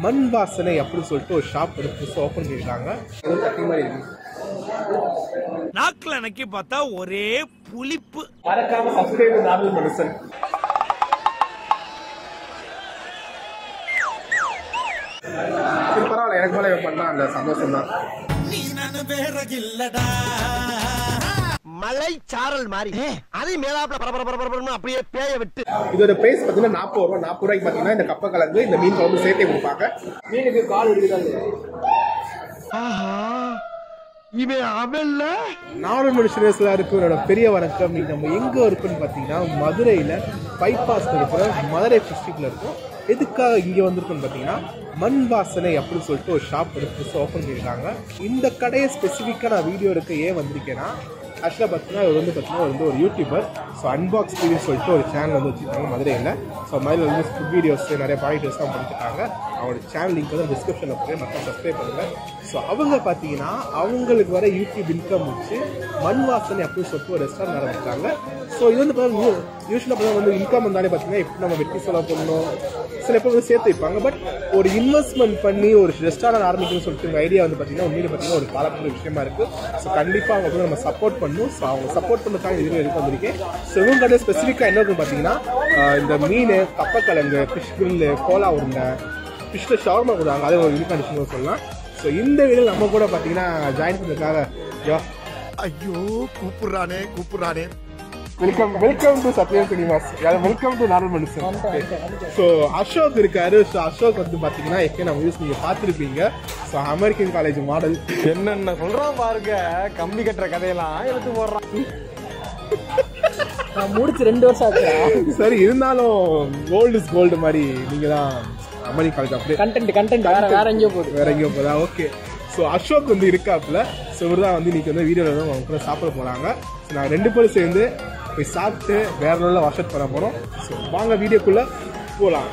மண் வாசனை அப்படின்னு சொல்லிட்டு ஒரு ஷாப் வந்து புதுசாக ஓப்பன் பண்ணியிருக்காங்க ஏதோ தட்டி மாதிரி இருக்கு நாக்குல நக்கி பார்த்தா ஒரே புளிப்பு மறக்காம சப்ஸ்கிரைப் நார்மல் மனுஷன் சரி பரவாயில்ல எனக்கு மேலே பண்ணா அந்த சந்தோஷம் தான் மலை சாரல் மாதிரி அதை மேலாப்ல பரபர பரபரன்னு அப்படியே பேய விட்டு இதோட பிரைஸ் பார்த்தீங்கன்னா நாற்பது ரூபா நாற்பது ரூபாய்க்கு பார்த்தீங்கன்னா இந்த கப்பை கலந்து இந்த மீன் குழம்பு சேர்த்தே கொடுப்பாங்க மீனுக்கு கால் இருக்குதாங்க இவன் அவன்ல நாலு மனுஷனேஸ்ல இருக்கு என்னோட பெரிய வணக்கம் இன்னைக்கு நம்ம எங்க இருக்குன்னு பார்த்தீங்கன்னா மதுரையில பைபாஸ் இருக்கிற மதுரை டிஸ்ட்ரிக்ட்ல இருக்கும் எதுக்காக இங்க வந்திருக்குன்னு பார்த்தீங்கன்னா மண் வாசனை அப்படின்னு சொல்லிட்டு ஒரு ஷாப் வந்து புதுசாக ஓப்பன் பண்ணியிருக்காங்க இந்த கடையை ஸ்பெசிஃபிக்காக நான் வீடியோ எடுக்க ஏன் வந்திருக்கேன்னா ஆக்சுவலாக பார்த்தீங்கன்னா இவர் வந்து பார்த்தீங்கன்னா வந்து ஒரு யூடியூபர் ஸோ அன்பாக்ஸ் டிவின்னு சொல்லிட்டு ஒரு சேனல் வந்து வச்சுருக்காங்க மதுரையில் ஸோ மதுரையில் வந்து ஃபுட் வீடியோஸ் நிறைய ப்ராடக்ட்ஸ் தான் பண்ணிட்டுருக்காங்க அவங்களோட சேனல் லிங்க் வந்து டிஸ்கிரிப்ஷனில் போய் மக்கள் சப்ஸ்கிரைப் பண்ணுங்கள் ஸோ அவங்க பார்த்தீங்கன்னா அவங்களுக்கு வர யூடியூப் இன்கம் வச்சு மண் வாசனை அப்படின்னு சொல்லிட்டு ஒரு ரெஸ்டாரண்ட் ஆரம்பிச்சாங்க ஸோ இது வந்து பார்த்தீங்கன்னா யூஸ்வலாக பார்த்தீங்கன்னா வந்து இன்கம் வந்தாலே பார்த்தீங்கன்னா எப்படி நம்ம வெட்டி செலவு பண்ணணும் சில பேர் வந்து சேர்த்து வைப்பாங்க பட் ஒரு இன்வெஸ்ட்மெண்ட் பண்ணி ஒரு ரெஸ்டாரண்ட் ஆரம்பிக்கணும்னு சொல்லிட்டு ஐடியா வந்து பார்த்தீங்கன்னா உண்மையில பார்த்தீங்கன்னா ஒரு பாராட்டுற விஷயமா இருக்கு ஸோ கண்டிப்பாக அவங்க வந்து நம்ம சப்போர்ட் பண்ணணும் ஸோ அவங்க சப்போர்ட் பண்ணுறதுக்காக இது எடுத்து வந்திருக்கேன் ஸோ இவங்க கடை ஸ்பெசிஃபிக்காக என்ன இருக்குன்னு பார்த்தீங்கன்னா ஆஹ் இந்த மீன் கப்பக்கிழங்கு ஃபிஷ் கிரில்லு கோலா உருண்டை ஃபிஷ்ல ஷவர்மா கொடுத்தாங்க அது ஒரு யூனிக் டிஷ்னு சொல்லலாம் ஸோ இந்த வீடியோ நம்ம கூட பார்த்தீங்கன்னா ஜாயின் பண்ணதுக்காக யோ ஐயோ கூப்பிடுறானே கூப்பிடுறானே welcome welcome to Sathyam cinemas welcome to normal மனுஷன் ஸோ அசோக் இருக்காரு ஸோ அசோக் வந்து பார்த்தீங்கன்னா எப்பயும் நம்ம யூஸ் நீங்கள் பார்த்துருப்பீங்க ஸோ அமெரிக்கன் காலேஜ் மாடல் என்னென்ன சொல்றான் பாருங்க கம்பி கட்டுற கதையெல்லாம் எடுத்து போடுறான் நான் முடிச்சு ரெண்டு வருஷம் ஆச்சு சரி இருந்தாலும் கோல்டு இஸ் கோல்டு மாதிரி நீங்கள் தான் அமெரிக்கன் காலேஜ் அப்படியே கண்டென்ட் கண்டென்ட் வேற வேற எங்கேயோ போகுது வேற எங்கேயோ போதா ஓகே ஸோ அசோக் வந்து இருக்காப்புல ஸோ இவர் தான் வந்து இன்னைக்கு வந்து வீடியோவில் வந்து அவங்க கூட சாப்பிட போகிறாங்க ஸோ நாங்கள் ரெண்டு பேரும் சேர்ந்து போய் சாப்பிட்டு வேற நல்ல வாஷ் பண்ண போகிறோம் ஸோ வாங்க வீடியோக்குள்ளே போகலாம்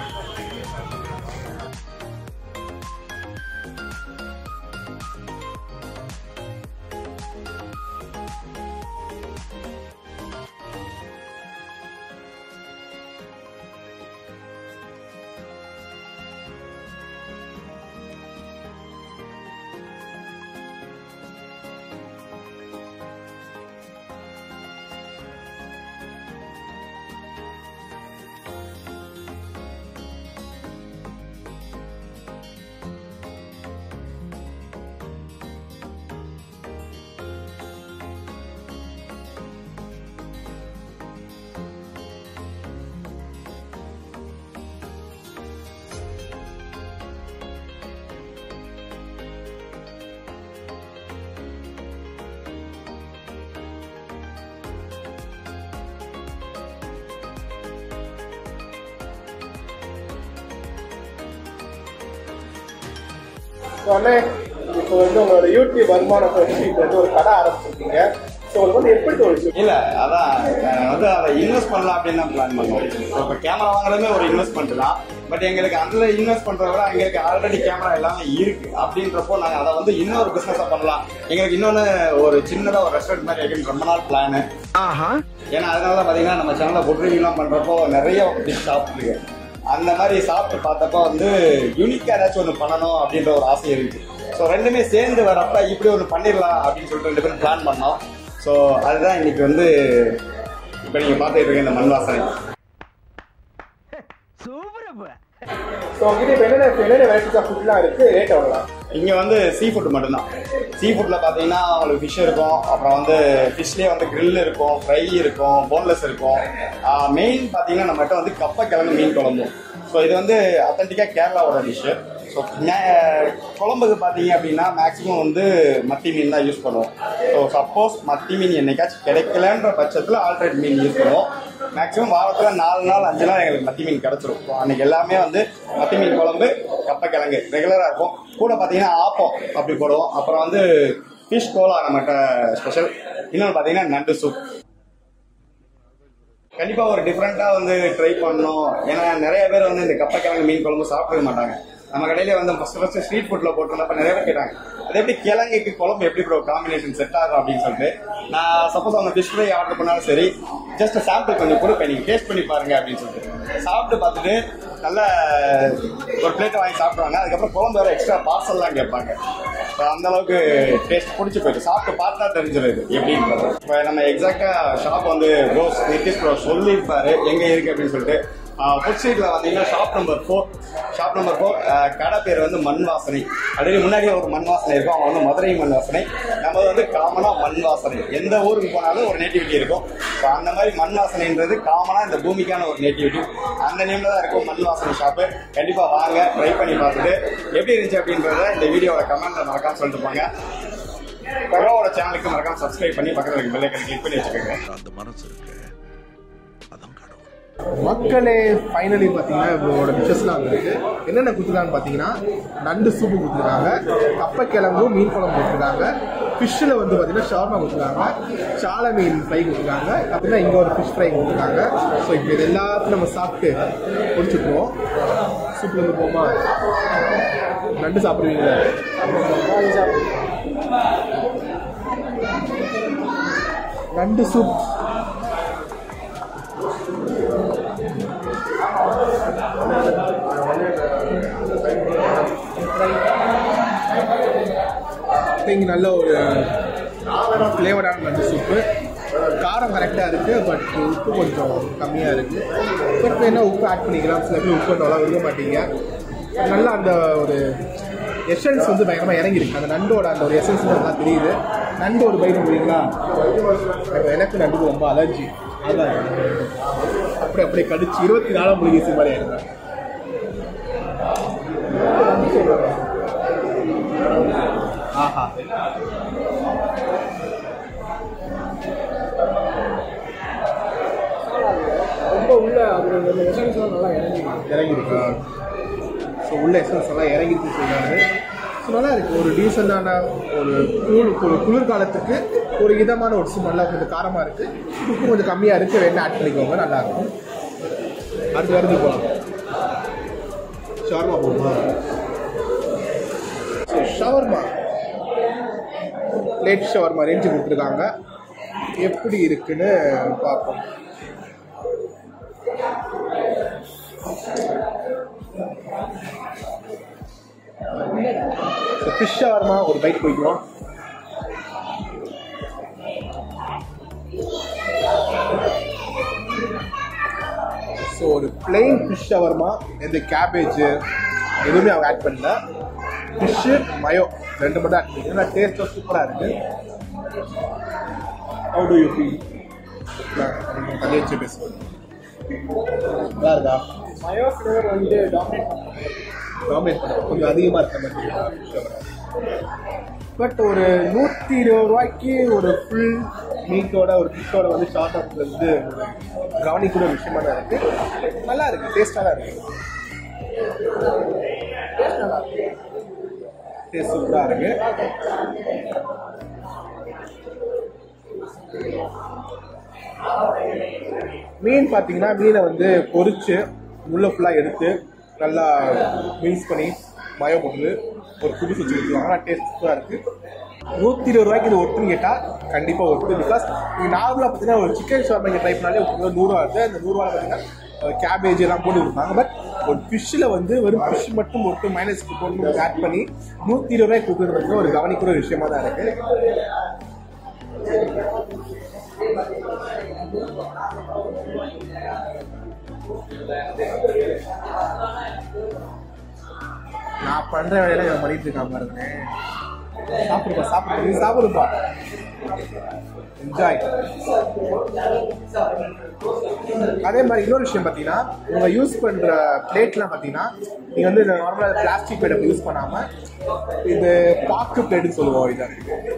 ஸோ அண்ணே இப்போ வந்து உங்களோட யூடியூப் வருமானத்தை வச்சு இப்போ வந்து ஒரு கடை ஆரம்பிச்சிருக்கீங்க ஸோ உங்களுக்கு வந்து எப்படி தோணுச்சு இல்ல அதான் அஹ் வந்து அதை இன்வெஸ்ட் பண்ணலாம் அப்படின்னு தான் பிளான் பண்ணுவோம் இப்போ கேமரா வாங்குறதுமே ஒரு இன்வெஸ்ட்மெண்ட் தான் பட் எங்களுக்கு அதுல இன்வெஸ்ட் பண்றத விட எங்களுக்கு ஆல்ரெடி கேமரா எல்லாமே இருக்கு அப்படின்றப்போ நாங்க அதை வந்து இன்னொரு பிசினஸா பண்ணலாம் எங்களுக்கு இன்னொன்னு ஒரு சின்னதா ஒரு ரெஸ்டாரண்ட் மாதிரி வைக்கணும் ரொம்ப நாள் பிளான் ஏன்னா அதனால தான் பாத்தீங்கன்னா நம்ம சேனல்ல ஃபுட் ரிவ்யூலாம் பண்றப்போ நிறைய டிஷ் சாப்பிட்டுருக்கு அந்த மாதிரி சாப்பிட்டு பார்த்தப்போ வந்து யூனிக்கா ஏதாச்சும் ஒன்று பண்ணணும் அப்படின்ற ஒரு ஆசை இருக்கு ஸோ ரெண்டுமே சேர்ந்து வரப்ப இப்படி ஒன்று பண்ணிடலாம் அப்படின்னு சொல்லிட்டு ரெண்டு பேரும் பிளான் பண்ணோம் ஸோ அதுதான் இன்னைக்கு வந்து இப்போ நீங்க பார்த்துட்டு இருக்க இந்த மண் வாசனை ஸோ உங்ககிட்ட இப்போ என்னென்ன என்னென்ன வெரைட்டிஸ் ஆஃப் ஃபுட்லாம் இருக்கு ரேட் எவ்வளோ இங்க வந்து சீ ஃபுட் மட்டும்தான் சீ ஃபுட்ல பாத்தீங்கன்னா உங்களுக்கு ஃபிஷ் இருக்கும் அப்புறம் வந்து ஃபிஷ்லயே வந்து grill இருக்கும் ஃப்ரை இருக்கும் போன்லெஸ் இருக்கும் மெயின் பாத்தீங்கன்னா நம்மகிட்ட வந்து கப்ப கிழங்கு மீன் குழம்பு ஸோ இது வந்து அத்தன்டிக்கா கேரளாவோட டிஷ்ஷு ஸோ குழம்புக்கு பார்த்தீங்க அப்படின்னா மேக்ஸிமம் வந்து மத்தி மீன் தான் யூஸ் பண்ணுவோம் ஸோ சப்போஸ் மத்தி மீன் என்னைக்காச்சும் கிடைக்கலன்ற பட்சத்தில் ஆல்ட்ரேட் மீன் யூஸ் பண்ணுவோம் மேக்ஸிமம் வாரத்தில் நாலு நாள் அஞ்சு நாள் எங்களுக்கு மத்தி மீன் கிடச்சிரும் ஸோ அன்னைக்கு எல்லாமே வந்து மத்தி மீன் குழம்பு கப்பக்கிழங்கு ரெகுலராக இருக்கும் கூட பார்த்தீங்கன்னா ஆப்பம் அப்படி போடுவோம் அப்புறம் வந்து ஃபிஷ் கோலா நம்மகிட்ட ஸ்பெஷல் இன்னொன்று பார்த்தீங்கன்னா நண்டு சூப் கண்டிப்பா ஒரு டிஃப்ரெண்டா வந்து ட்ரை பண்ணணும் ஏன்னா நிறைய பேர் வந்து இந்த கப்பக்கிழங்கு மீன் குழம்பு சாப்பிடவே மாட்டாங்க நம்ம கடையில வந்து ஃபர்ஸ்ட் ஃபர்ஸ்ட் ஸ்ட்ரீட் ஃபுட்ல போட்டிருந்தப்ப நிறைய பேர் கேட்டாங்க அது எப்படி கிழங்குக்கு குழம்பு எப்படி ப்ரோ காம்பினேஷன் செட் ஆகும் அப்படின்னு சொல்லிட்டு நான் சப்போஸ் அவங்க ஃபிஷ் ஃப்ரை ஆர்டர் பண்ணாலும் சரி ஜஸ்ட் சாம்பிள் கொஞ்சம் கொடுப்பேன் நீங்க டேஸ்ட் பண்ணி பாருங்க அப்படின்னு சொல்லிட்டு சாப்பிட்டு பார்த்துட்டு நல்ல ஒரு பிளேட் வாங்கி சாப்பிடுவாங்க அதுக்கப்புறம் குழம்பு வேற எக்ஸ்ட்ரா பார்சல்லாம் கேட்பாங்க So, அந்த அளவுக்கு டேஸ்ட் பிடிச்சி போயிட்டு சாப்பிட்டு பார்த்தா தெரிஞ்சிருது எப்படின்றது இப்போ நம்ம எக்ஸாக்டா ஷாப் வந்து ப்ரோஸ் நிதிஷ் ப்ரோ சொல்லியிருப்பாரு எங்க இருக்கு அப்படின்னு சொல்லிட்டு ஃபுட் ஸ்ட்ரீட்ல வந்தீங்கன்னா shop number four shop number four கடை பேர் வந்து மண் வாசனை ஆல்ரெடி முன்னாடியே ஒரு மண் வாசனை இருக்கும் அவங்க வந்து மதுரை மண் வாசனை நம்ம வந்து காமனா மண் வாசனை எந்த ஊருக்கு போனாலும் ஒரு நேட்டிவிட்டி இருக்கும் So, அந்த மாதிரி மண் வாசனைன்றது காமனா இந்த பூமிக்கான ஒரு நேட்டிவிட்டி அந்த நேம்ல தான் இருக்கும் மண் வாசனை ஷாப்பு கண்டிப்பா வாங்க ட்ரை பண்ணி பார்த்துட்டு எப்படி இருந்துச்சு அப்படின்றத இந்த வீடியோட கமெண்ட்ல மறக்காம சொல்லிட்டு போங்க ப்ரோவோட சேனலுக்கு மறக்காம சப்ஸ்கிரைப் பண்ணி பக்கத்துல இருக்க பெல் ஐக்கனை கிளிக் பண்ணி வச்சுக்கோங்க அந்த மனசு இருக்கு அதான் கடவுள் மக்களே ஃபைனலி பார்த்தீங்கன்னா இவங்களோட டிஷஸ்லாம் அங்கே இருக்கு என்னென்ன கொடுத்துருக்காங்கன்னு பார்த்தீங்கன்னா நண்டு சூப்பு கொடுத்துருக்காங்க கப்பக்கிழங்கு மீன் குழம்பு கொடுத்துருக்காங்க ஃபிஷ்ஷில் வந்து பார்த்தீங்கன்னா ஷவர்மா கொடுத்துருக்காங்க சாலை மீன் ஃப்ரை கொடுத்துருக்காங்க அப்படின்னா இங்கே ஒரு ஃபிஷ் ஃப்ரை கொடுத்துருக்காங்க ஸோ இப்போ இது எல்லாத்தையும் நம்ம சாப்பிட்டு முடிச்சுக்குவோம் சூப்பில் இருந்து போமா நண்டு சாப்பிடுவீங்களா நண்டு சூப் இங்கே நல்ல ஒரு ஃப்ளேவரான நண்டு சூப்பு காரம் கரெக்டாக இருக்குது பட் உப்பு கொஞ்சம் கம்மியாக இருக்குது பட் என்ன உப்பு ஆட் பண்ணிக்கலாம் சில பேர் உப்பு நல்லா விரும்ப மாட்டீங்க நல்லா அந்த ஒரு எசன்ஸ் வந்து பயங்கரமாக இறங்கியிருக்கு அந்த நண்டோட அந்த ஒரு எசன்ஸ் நல்லா தெரியுது நண்டு ஒரு பைட் முடியுங்களா எனக்கு நண்டுக்கு ரொம்ப அலர்ஜி அதான் அப்படி அப்படியே கடிச்சு இருபத்தி நாலாம் முடிஞ்சு மாதிரி ஆயிருந்தேன் ஆஹா ரொம்ப உள்ள அது அந்த எசன்ஸ்லாம் நல்லா இறங்கி இறங்கியிருக்கா ஸோ உள்ள எசன்ஸ் எல்லாம் இறங்கிருக்குன்னு சொல்றாரு ஸோ நல்லா இருக்கு ஒரு டீசெண்டான ஒரு குளிர் ஒரு குளிர்காலத்துக்கு ஒரு இதமான ஒரு சூப் நல்லா கொஞ்சம் காரமாக இருக்கு உப்பு கொஞ்சம் கம்மியாக இருக்கு வேணா ஆட் பண்ணிக்கோங்க நல்லா இருக்கும் அடுத்து வரது போகலாம் ஷவர்மா போடுமா so shawarma late shawarma range கொடுத்துருக்காங்க எப்படி இருக்குன்னு பார்ப்போம் ஃபிஷ் ஷவர்மா ஒரு பைட் போய்க்குவோம் ஸோ ஒரு பிளெயின் ஃபிஷ் ஷவர்மா எந்த கேபேஜ் எதுவுமே அவங்க ஆட் பண்ணல ஃபிஷ்ஷு மயோ ரெண்டு மட்டும் ஆட் பண்ணிக்கலாம் டேஸ்ட்டாக சூப்பராக இருக்கு ஹவு டு யூ ஃபீல் தள்ளி வச்சு பேசுவோம் நல்லா இருக்கா மயோ ஃப்ளேவர் வந்து டாமினேட் டாமினேட் பண்ணுறது கொஞ்சம் அதிகமாக இருக்க மாதிரி பட் ஒரு நூற்றி இருபது ரூபாய்க்கு ஒரு ஃபுல் மீட்டோட ஒரு ஃபிஷ்ஷோட வந்து ஷார்ட் ஆஃப்ல வந்து ஒரு கவனிக்கூட ஒரு விஷயமா தான் இருக்கு நல்லா இருக்கு டேஸ்டாக தான் இருக்கு டேஸ்ட் சூப்பராக இருக்கு மீன் பார்த்தீங்கன்னா மீனை வந்து பொரிச்சு உள்ள ஃபுல்லாக எடுத்து நல்லா மிக்ஸ் பண்ணி மயோ போட்டு ஒரு புதுசு வச்சு கொடுத்துருவாங்க ஆனால் டேஸ்ட் சூப்பராக இருக்குது நூற்றி இருபது ரூபாய்க்கு இது ஒட்டுன்னு கேட்டால் கண்டிப்பாக ஒட்டு பிகாஸ் நீங்கள் நார்மலாக பார்த்தீங்கன்னா ஒரு சிக்கன் ஷாப் நீங்கள் ட்ரை பண்ணாலே ஒரு நூறுரூவா இருக்குது அந்த நூறுரூவா பார்த்தீங்கன்னா கேபேஜ் எல்லாம் போட்டு கொடுப்பாங்க பட் ஒரு ஃபிஷ்ஷில் வந்து வெறும் ஃபிஷ் மட்டும் ஒட்டு மைனஸ் போட்டு ஆட் பண்ணி நூற்றி இருபது ரூபாய்க்கு கொடுக்குறது வந்து ஒரு கவனிக்கிற ஒரு விஷயமா தான் இருக்குது நான் பண்ற வேலையில இவன் பண்ணிட்டு இருக்கான் பாருங்க சாப்பிடுப்பா சாப்பிடு நீ சாப்பிடுப்பா என்ஜாய் அதே மாதிரி இன்னொரு விஷயம் பார்த்தீங்கன்னா உங்க யூஸ் பண்ற பிளேட்லாம் பார்த்தீங்கன்னா நீங்க வந்து நார்மலாக பிளாஸ்டிக் பிளேட் யூஸ் பண்ணாம இது பாக்கு பிளேட்னு சொல்லுவோம் இதை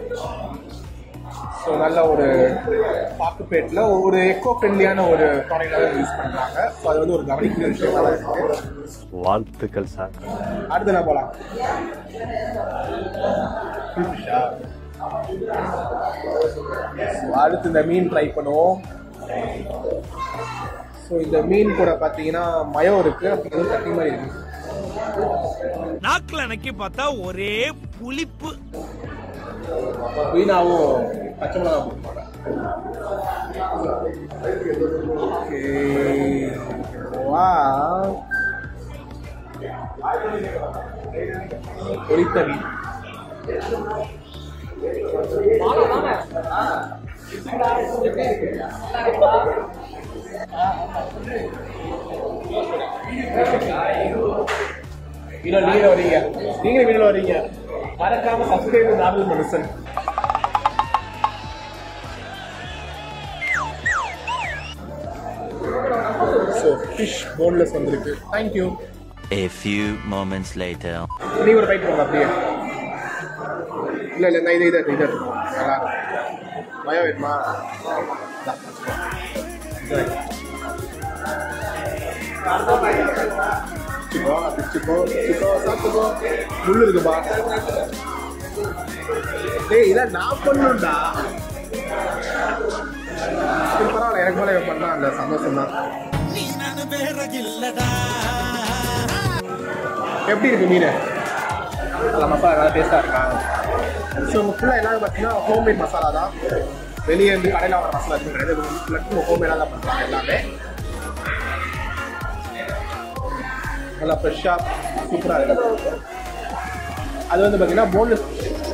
ஸோ நல்ல ஒரு பாக்கு பிளேட்டில் ஒரு எக்கோ ஃப்ரெண்ட்லியான ஒரு ப்ராடக்டாக யூஸ் பண்ணுறாங்க ஸோ அது வந்து ஒரு கவனிக்கிற விஷயமா தான் இருக்கு வாழ்த்துக்கள் சார் அடுத்து என்ன போலாம் அடுத்து இந்த மீன் ட்ரை பண்ணுவோம் ஸோ இந்த மீன் கூட பார்த்தீங்கன்னா மயம் இருக்கு அப்புறம் ஏதோ தண்ணி மாதிரி இருக்கு நாக்குல அன்னைக்கு பார்த்தா ஒரே புளிப்பு மீனாவும் பச்சை மிளகா போட்டுப்பாங்க ஓகே வா பொரித்த மீன் வீடியோ நீங்க வரீங்க நீங்க வீடியோ வரீங்க மறக்காம சப்ஸ்கிரைப் நாவல் மனுஷன் ஸோ ஃபிஷ் போன்லெஸ் வந்திருக்கு thank you A few moments later. நீ ஒரு பைட் போங்க அப்படியே இல்லை இல்லை நான் இது இது இது நல்லா மயம் வேணுமா இந்தா, வச்சுக்கோ. வச்சுக்கோ வச்சுக்கோ வச்சுக்கோ சாப்பிட்டுக்கோ முள்ளு இருக்குப்பா டேய் இதை நான் பண்ணுண்டா சரி, பரவாயில்ல எனக்கு மேலே இவன் பண்ணா அந்த சந்தோஷம் தான் எப்படி இருக்கு மீன் நல்லா மசாலா நல்லா டேஸ்ட்டாக இருக்கா ஸோ உங்கள் ஃபுல்லாக எல்லாரும் பார்த்தீங்கன்னா ஹோம்மேட் மசாலா தான் வெளியே இருந்து கடையில் வர மசாலா எதுவும் கிடையாது ஃபுல்லாக ஹோம்மேடாக தான் பண்ணுறாங்க எல்லாமே நல்லா ஃப்ரெஷ்ஷாக சூப்பராக இருக்கு அது வந்து பார்த்தீங்கன்னா போன்லெஸ்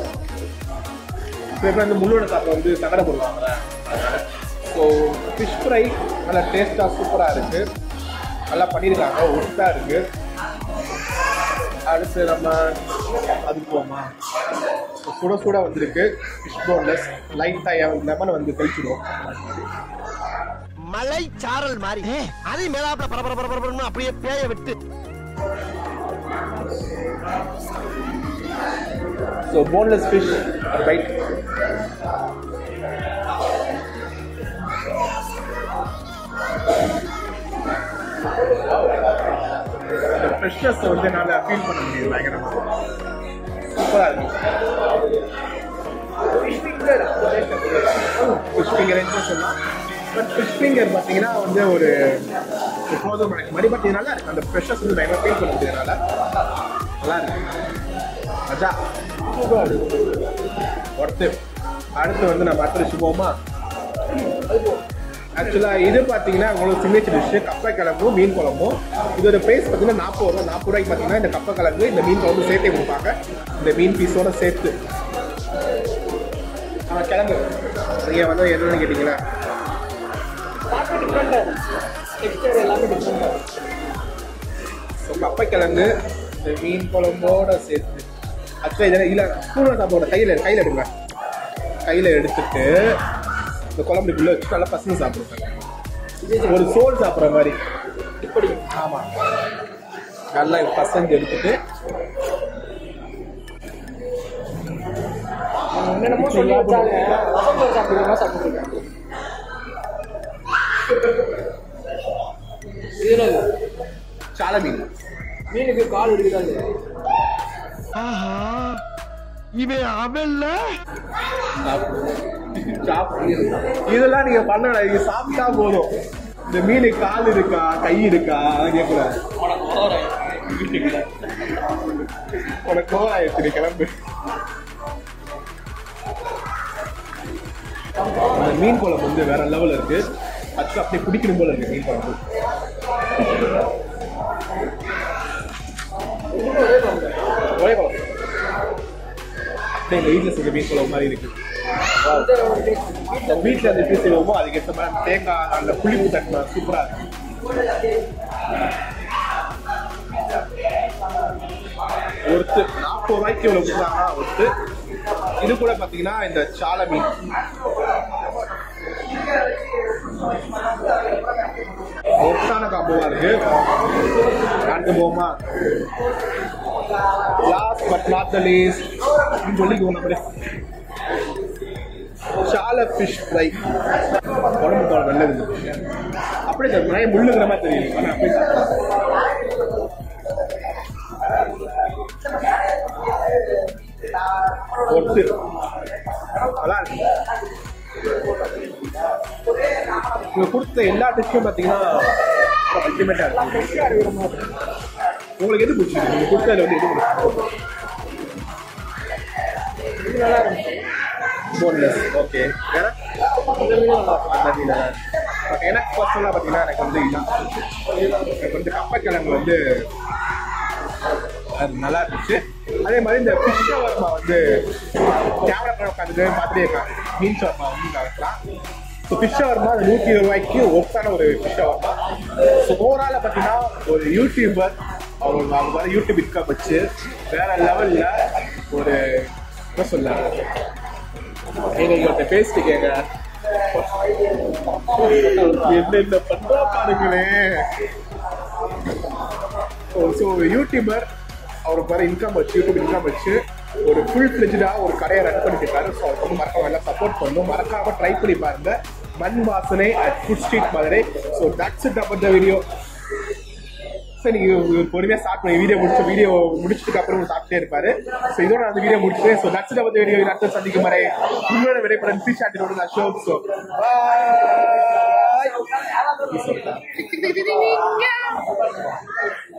சில பேர் வந்து முள்ளோட சாப்பிட வந்து சங்கடை போடுவாங்க அதனால ஸோ ஃபிஷ் ஃப்ரை நல்லா டேஸ்ட்டாக சூப்பராக இருக்குது நல்லா பண்ணியிருக்காங்க ஒட்டாக இருக்குது அடுத்து நம்ம அதுக்கு போமா சுட சுட வந்திருக்கு ஃபிஷ் போன்லெஸ் லைட்டாக லெமன் வந்து தெளிச்சிடும் மலை சாரல் மாதிரி அதையும் மேலாப்ல பரபர பரபரன்னு அப்படியே பேய விட்டு so boneless fish right freshness வந்து என்னால் ஃபீல் பண்ண முடியுது பயங்கரமாக சூப்பராக இருக்கும் ஃபிஷ் ஃபிங்கர் சொல்லலாம் பட் ஃபிஷ் ஃபிங்கர் பார்த்தீங்கன்னா வந்து ஒரு ஃப்ரோசன் ப்ராடக்ட் மாதிரி பட் இது நல்லா இருக்கு அந்த ஃப்ரெஷ்னஸ் வந்து பயங்கர ஃபீல் பண்ண முடியுதுனால நல்லா இருக்கு மஜா சூப்பராக இருக்கு ஒர்த்து அடுத்து வந்து நம்ம அடுத்த டிஷ் போவோமா ஆக்சுவலாக இது பார்த்தீங்கன்னா உங்களுக்கு சிக்னேச்சர் டிஷ்ஷு கப்பை கிழங்கும் மீன் குழம்பும் இதோட ப்ரைஸ் பார்த்தீங்கன்னா நாற்பது ரூபா நாற்பது ரூபாய்க்கு பார்த்தீங்கன்னா இந்த கப்பை கிழங்கு இந்த மீன் குழம்பு சேர்த்தே கொடுப்பாங்க இந்த மீன் பீஸோட சேர்த்து ஆ கிழங்கு நீங்கள் வந்து என்னன்னு கேட்டிங்களா டெக்ஸ்டர் எல்லாமே டிஃப்ரெண்ட் ஸோ கப்பை கிழங்கு இந்த மீன் குழம்போட சேர்த்து ஆக்சுவலாக இதில் இல்லை ஸ்பூனில் சாப்பிட கையில் கையில் எடுங்க கையில் எடுத்துட்டு இந்த குழம்புக்குள்ளே வச்சு நல்லா பசங்க சாப்பிடுவாங்க ஒரு சோல் சாப்பிட்ற மாதிரி இப்படி ஆமாம் நல்லா பசஞ்சு எடுத்துட்டு என்னென்னமோ சொல்லி வச்சாங்க வசந்த சாப்பிடுறோமா சாப்பிட்டுருக்காங்க இது என்னது சால மீன் மீனுக்கு கால் இருக்குதா இல்லையா ஆஹா இவன் அவன்ல சாப்பிடு. இதெல்லாம் நீங்க பண்ண நீங்க சாப்பிட்டா போதும் இந்த மீன் கால் இருக்கா கை இருக்கா அதெல்லாம் கேட்கக்கூடாது உனக்கு கோவம் ஆயிடுச்சு கிளம்பு அந்த மீன் குழம்பு வந்து வேற லெவல் இருக்கு அது அப்படியே குடிக்கணும் போல இருக்கு மீன் குழம்பு ஒரே குழம்பு அப்படியே எங்க வீட்டில் செஞ்ச மீன் குழம்பு மாதிரி இருக்கு வீட்டில் அந்த எப்படி செய்வோமோ அதுக்கேற்ற மாதிரி அந்த தேங்காய் அந்த புளிப்பு தன்மை சூப்பராக இருக்கு ஒருத்து நாற்பது ரூபாய்க்கு இவ்வளோ கொடுத்தாங்கன்னா ஒருத்து இது கூட பார்த்தீங்கன்னா இந்த சால மீன் ஒருத்தான காம்போவா இருக்கு அடுத்து போமா last but not the least சொல்லிக்குவோம் நம்மளே சால ஃபிஷ் ஃப்ரை உடம்பு தோல் நல்லது அப்படியே சார் நிறைய முள்ளுங்கிற மாதிரி தெரியும் ஆனால் அப்படியே சாப்பிடலாம் ஒட்டு நல்லா இருக்கு இவங்க கொடுத்த எல்லா டிஷ்ஷும் பார்த்தீங்கன்னா அல்டிமேட்டாக இருக்கு உங்களுக்கு எது பிடிச்சிருக்கு நீங்கள் கொடுத்ததுல வந்து எது பிடிச்சிருக்கு போன்லெஸ் ஓகே வேற அந்த மீன் ஓகே எனக்கு பர்சனலாக பார்த்தீங்கன்னா எனக்கு வந்து இதுதான் எனக்கு வந்து கப்பக்கிழங்கு வந்து அது நல்லா இருந்துச்சு அதே மாதிரி இந்த ஃபிஷ் ஷவர்மா வந்து கேமரா பண்ண உட்காந்துட்டு பார்த்துட்டே இருக்காங்க மீன் ஷவர்மா வந்து நடக்கலாம் ஸோ ஃபிஷ் ஷவர்மா அது நூற்றி இருபது ரூபாய்க்கு ஒர்த்தான ஒரு ஃபிஷ் ஷவர்மா ஸோ ஓவரால பார்த்தீங்கன்னா ஒரு யூடியூபர் அவங்க அவங்க மாதிரி யூடியூப் இன்கம் வச்சு வேற லெவலில் ஒரு என்ன சொல்ல ஏங்க இவர்கிட்ட பேசிட்டு கேங்க என்னென்ன பண்றா பாருங்களேன் ஸோ ஒரு யூடியூபர் அவருக்கு வர இன்கம் வச்சு யூடியூப் இன்கம் வச்சு ஒரு ஃபுல் ஃபிளெஜ்டாக ஒரு கடையை ரன் பண்ணிட்டு இருக்காரு ஸோ அவருக்கு வந்து மறக்காம எல்லாம் சப்போர்ட் பண்ணணும் மறக்காம ட்ரை பண்ணி பாருங்க மண் வாசனை at food street Madurai so that's it about the video so நீங்க பொறுமையா ஸ்டார்ட் பண்ணி வீடியோ முடிச்சு வீடியோ முடிச்சதுக்கு அப்புறம் சாப்பிட்டே இருப்பாரு ஸோ இதோட நான் அந்த வீடியோ முடிச்சுட்டு so that's it about video அடுத்த சந்திக்கும் வரை உங்களோட விடைபெறன் ஃபிஷ் ஆண்டினோட நான் ஷோ ஸோ பாய்